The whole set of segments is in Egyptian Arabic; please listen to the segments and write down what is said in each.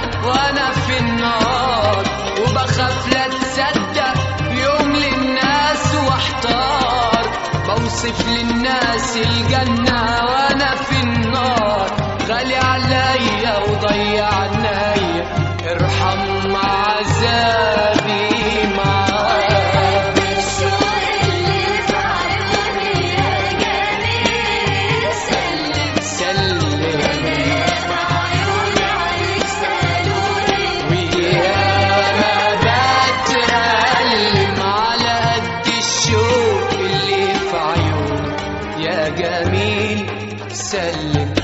وانا في النار وبخاف لا تصدق يوم للناس واحتار بوصف للناس الجنة وانا في النار غالي عليا وضيع عينيا ارحم عذابي معاك الشوق اللي في عيوني يا جميل سلم سلم في عيوني عليك سالوني وياما بتألم على قد الشوق اللي في عيوني يا جميل سلم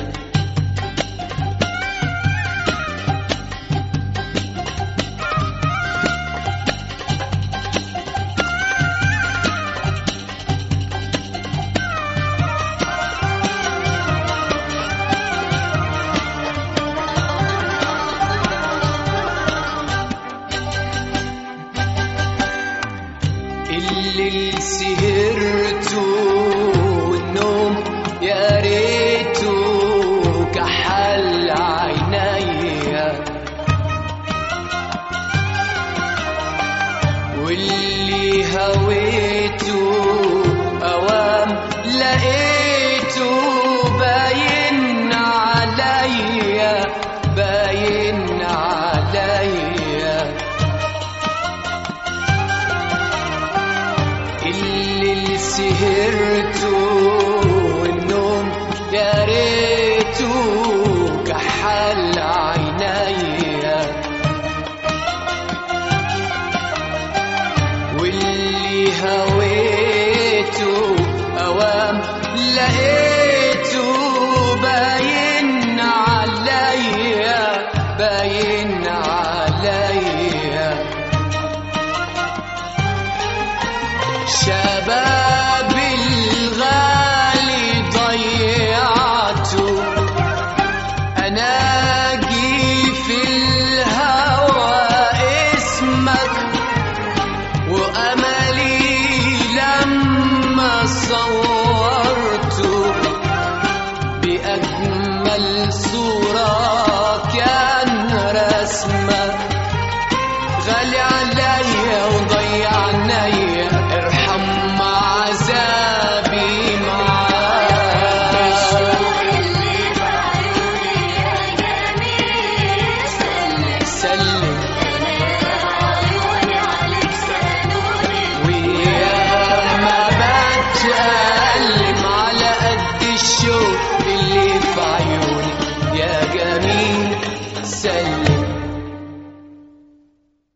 اللي سهرته والنوم يا ريته كحل عينيا واللي هويته اوام لقيته باين عليا باين عليا اللي سهرته والنوم يا ريته كحل عينيا واللي هويته اوام لقيته باين عليا باين عليا شباب الغالي ضيعته اناجي في الهوى اسمك واملي لما صورته باجمل صوره كان رسمك غالي عليا وضيع عينيا ارحم عذابي معاك الشوق اللي في عيوني يا جميل سلم سلم عيوني عليك سالوني وياما بتألم على قد الشوق اللي في عيوني يا جميل سلم